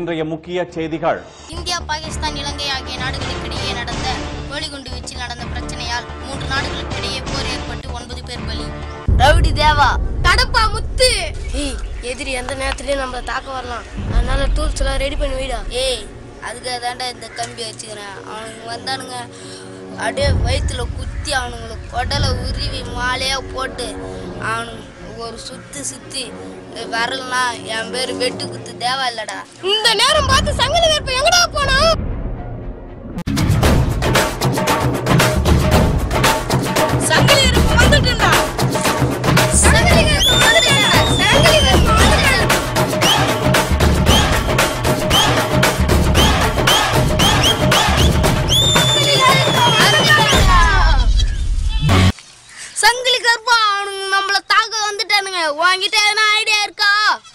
இன்றைய முக்கிய செய்திகள் இந்தியா பாகிஸ்தான் இலங்கை ஆகிய நாடுகளுக்கிடையே நடந்த கோழிகுண்டு வீச்சில் நடந்த பிரச்சனையால் மூன்று நாடுகளுக்கிடையே போர் ஏற்பட்டு ஒன்பது பேர் பலி ரவுடி தேவா கடப்பா முத்து ஏய் எதிரி எந்த நேரத்துலயும் நம்மள தாக்க வரலாம் அதனால டூல்ஸ் எல்லாம் ரெடி பண்ணி வைடா ஏய் அதுக்காக தாண்டா இந்த கம்பி வச்சுக்கிறேன் அவனுங்க வந்தானுங்க அப்படியே வயிற்றுல குத்தி அவனுங்களை குடலை உருவி மாலையா போட்டு அவனுங்க ஒரு சுத்து சுத்தி வரலனா என் பேர் வெட்டு குத்து தேவா இல்லடா இந்த நேரம் பார்த்து சங்கிலி கற்ப எங்கடா போனா சங்கிலி கற்ப வந்துட்டுடா சங்கிலி கருப்பு வந்துட்டேன்டா, சங்கிலி கருப்பு வந்துட்டேன். சங்கிலி கருப்பு வந்துட்டேன்டா. சங்கிலி கருப்பா அவனுங்க நம்மள தாக்க வந்துட்டானுங்க உன்கிட்ட எதனா ஐடியா இருக்கா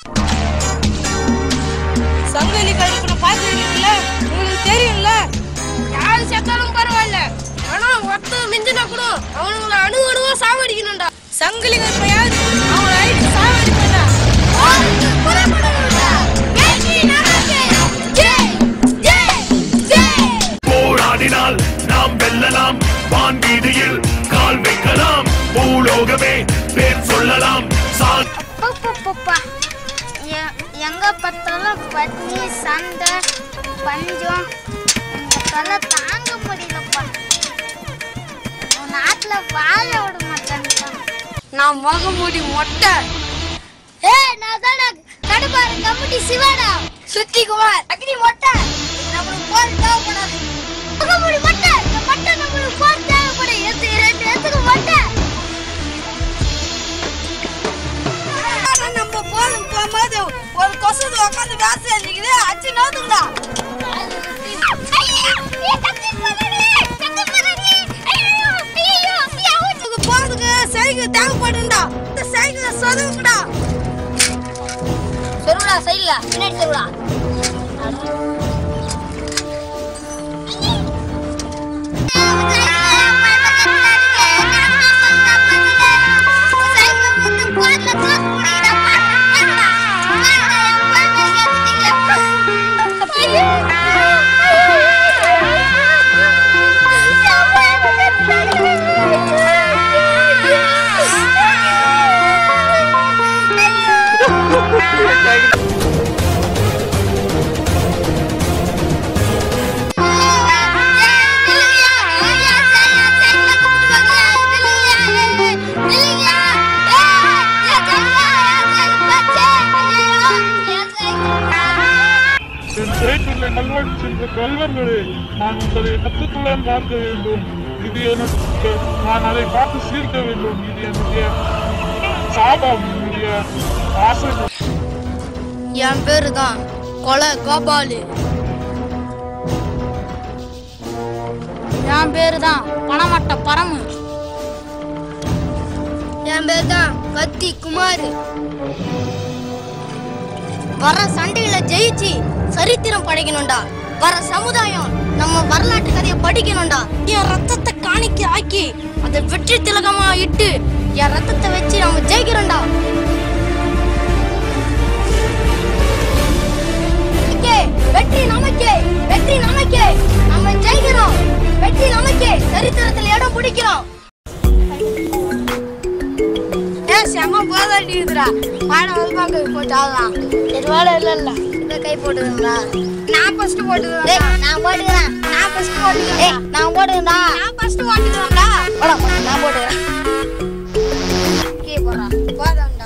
சங்கிலி கற்பனை பார்த்துருக்கீங்கள உங்களுக்கு தெரியும்ல யாரு செத்தாலும் பரவாயில்ல ஆனா ஒருத்தன் மிஞ்சினா கூட அவனுங்களை அணு அணுவா சாவடிக்கணும்டா சங்கிலி கற்பனை யாரு அவங்களை அழிச்சு சாவடிக்கணும்டா போருக்கு புறப்படுங்கடா. வெற்றி நமக்கு. ஜெய், ஜெய், ஜெய். போராடினால் நாம் வெல்லலாம் வான் வீதியில் கால் வைக்கலாம் பூலோகமே பேர் சொல்லலாம் சா அப்பப்பப்பப்பா. எ- எங்க பார்த்தாலும் பட்னி சண்டை பஞ்சம் இந்த தொல்லை தாங்க முடியலப்பா உன் நாட்டுல வாழ விட மாட்டேன்ப்பா நான் முகமூடி மொட்டை ஏய் நான் தானே கடுப்பாரு கமிட்டி சிவாடா சுத்தி குமார் அக்னி மொட்டை நம்மளுக்கு போர் தேவைப்படாது முகமூடி மட்டை இந்த மட்டை நம்மளுக்கு போர் தேவைப்படும் எத்து ரெண்டு எத்துக்கு மட்டை ஆனா நம்ம போதும் போகும்போது ஒரு கொசு உட்காந்து வேலை செஞ்சுக்கிது அச்சு நோத்துங்களா இதுக்கு போறதுக்கு சைக்கிள் தேவைப்படுண்டா இந்த சைக்கிளை சொதுங்கடா சொருடா சைடுல பின்னாடி சொருடா என் சேற்றுள்ள நல்வழி சென்ற கல்வர்களே நான் உங்களை கத்துக்குள்ளேன் பார்க்க வேண்டும் இது எனக்கு நான் அதை பார்த்து சீர்க்க வேண்டும் இது என்னுடைய சாபம் என்னுடைய ஆசை என் பேரு தான் கொலை கோபாலு என் பேரு தான் பணமட்ட பரமு என் பேர் தான் கத்தி குமார் வர சண்டையில ஜெயிச்சு சரித்திரம் படைக்கணும்டா வர சமுதாயம் நம்ம வரலாற்று கதையை படிக்கணும்டா என் ரத்தத்தை காணிக்க ஆக்கி அதை வெற்றி திலகமா இட்டு என் ரத்தத்தை வச்சு நம்ம ஜெயிக்கிறோம்டா நமக்கே, வெற்றி நமக்கே வெற்றி நமக்கே நம்ம ஜெயிக்கிறோம் வெற்றி நமக்கே சரித்திரத்துல இடம் பிடிக்கிறோம் ஏன் செம போதாடி இருக்குடா பாடம் வல்பாங்க போட்டு ஆடலாம் இது வேலை இல்ல இல்ல இத கை போட்டுதுங்களா நான் ஃபர்ஸ்ட் போட்டுக்கிறேன் டேய் நான் போட்டுக்கிறேன் நான் ஃபர்ஸ்ட் போட்டுக்கிறேன் ஏய் நான் போட்டுக்கிறேன்டா நான் ஃபர்ஸ்ட் போட்டுக்கிறேன்டா போடா நான் போட்டுக்கிறேன் கீ போடுறா போதாம்டா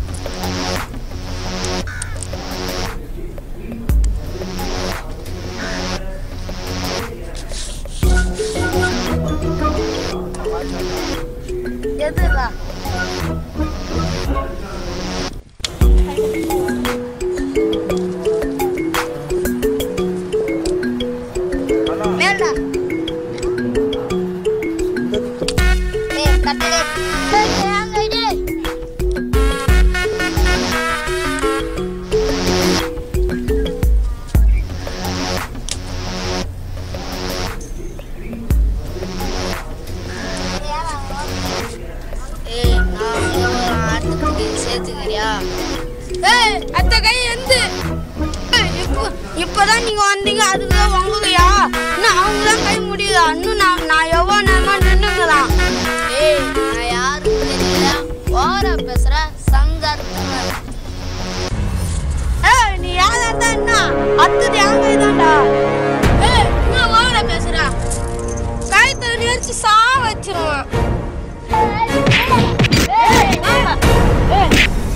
எதுடா மேல்டா ஏய் கட்டடே அங்க இடு ஏய் நான் ஒரு ஆட்டுக்குட்டி சேர்த்துக்கிறியா ஏய் அத்த கை எந்து ஏய், இப்போ இப்பதான் நீங்க வந்தீங்க அதுக்குதான் உங்களையா இன்னும் அவங்களாம் கை முடியுதா இன்னும் நான் நான் எவ்வளோ நேரமா நின்றுங்களாம் ஏய் நான் யாருன்னு தெரியல ஓரா பேசுற சங்கர்த்தன ஏய் நீ யாரா இருந்தா என்ன அத்தது யாங்க இதான்டா ஏய் என்ன ஓவரா பேசுற காயத்தை நெரிச்சு சா வச்சிருவான் ஏய் ஏய்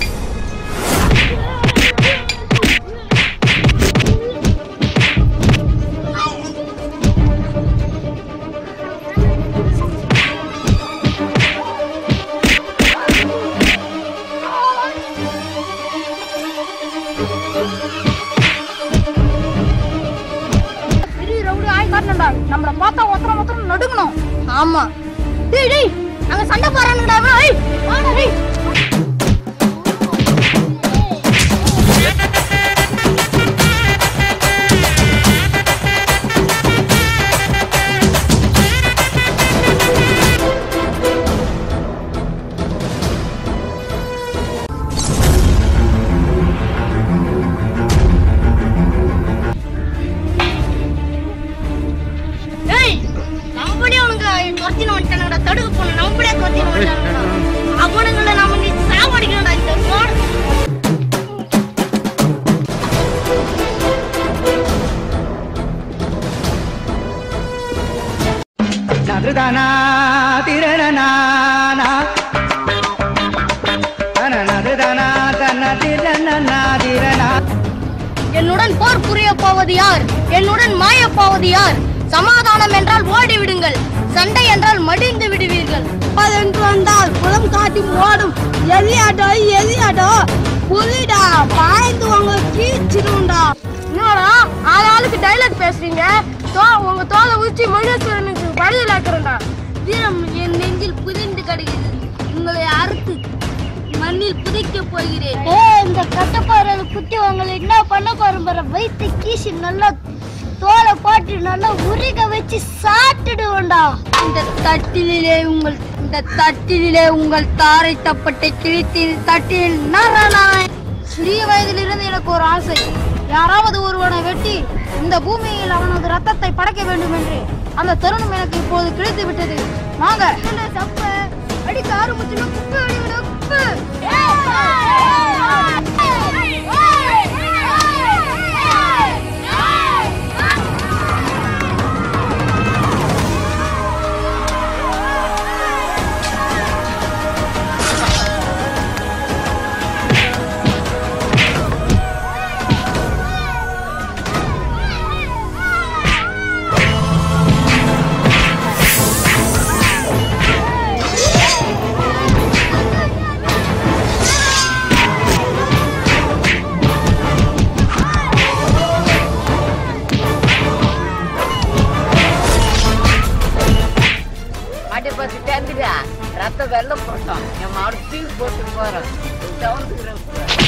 பெரிய ரவுடி ஆய் காட்டணும்டா நம்மள பார்த்தா ஒத்தர ஒத்தர நடுங்கணும் ஆமா டேய் டேய் அங்க சண்டை போறானுடா ஏய் வாடா டேய் ஏய் நம்மளே அவனுங்க துரத்தின வந்துட்டானுங்கடா தடுக்க போன நம்மளே துரத்தின வந்துட்டானுங்கடா அவனுங்களை நம்ம நீ சாவடிக்கணும்டா இந்த ரோடு நதுதனா திரணனானா நதுதனா தன திரணனா திரணா என்னுடன் போர் புரிய போவது யார் என்னுடன் மாய போவது யார் சமாதானம் என்றால் ஓடி விடுங்கள் சண்டை என்றால் மடிந்து விடுவீர்கள் என்று வந்தால் குளம் காட்டி ஓடும் எலியாடோ எலியாடோ புலிடா பாய்ந்து உங்க கீச்சிடும்டா என்னடா ஆளாளுக்கு டைலாக் பேசுறீங்க தோ உங்க தோலை உச்சி மனுஷனுக்கு பழுதல் ஆக்குறேன்டா வீரம் என் நெஞ்சில் புதிந்து கிடக்கிறது உங்களை அறுத்து மண்ணில் புதைக்க போகிறேன் ஏ இந்த கட்டப்பாறையில குத்தி உங்களை என்ன பண்ண பாரும்பற வைத்து கீசி நல்லா தோலை பாட்டி நல்லா உருக வச்சு சாப்பிட்டுடுவோண்டா இந்த தட்டிலே உங்கள் இந்த தட்டிலே உங்கள் தாரை தப்பட்டை கிழித்து தட்டில் நரனாய் சிறிய வயதிலிருந்து எனக்கு ஒரு ஆசை யாராவது ஒருவனை வெட்டி இந்த பூமியில் அவனது ரத்தத்தை படைக்க வேண்டும் என்று அந்த தருணம் எனக்கு இப்போது கிடைத்து விட்டது வாங்க தப்பு அடிக்க ஆரம்பிச்சுனா குப்பை அடிவிட குப்பை மாட்டை பார்த்து சேர்ந்துடா ரத்த வெள்ளம் போட்டோம் என் மாடு தூக்கி போட்டு போறோம் தவந்துக்கிறேன்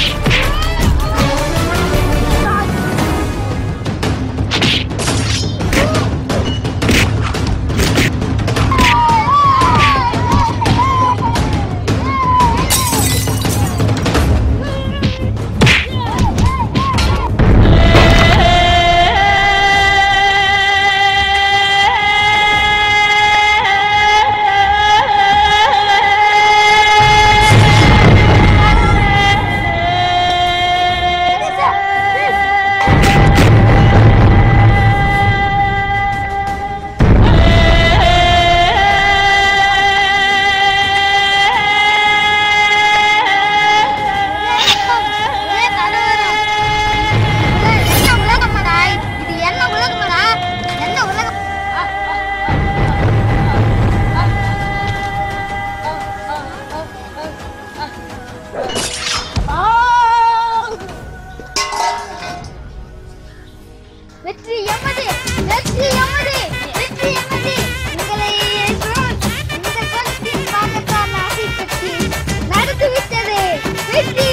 என்ன உலகமாடா இது என்ன உலகமாடா என்ன உலகம் வெற்றி எமது வெற்றி எமது வெற்றி எமது உங்களை நான் இந்த கருத்தின் பாகத்தான் ஆசை பற்றி நடந்து விட்டது வெற்றி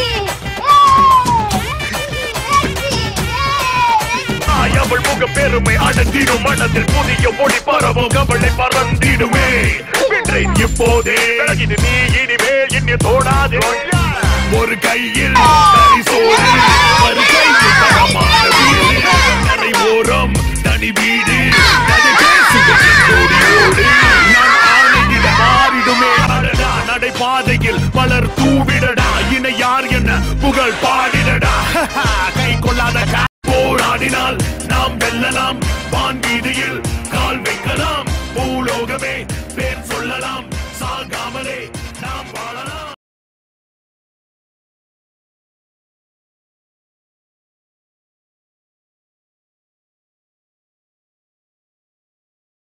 வெற்றி வெற்றி அவள் முக பெருமை அடங்கிடும் மனதில் புதிய ஒளி பரவும் கவலை பறந்திடுமே வென்றேன் இப்போதே இது நீ இனிமேல் என்னை தோடாதே ஒரு கையில் கரிசோறு மறு கையில் தரமான வீடு நடை பாதையில் மலர் தூவிடடா இணை யார் என்ன புகழ் பாடிடடா கை கொள்ளாத கா- போராடினால் நாம் வெல்லலாம் வான் வீதியில் கால் வைக்கலாம் பூலோகமே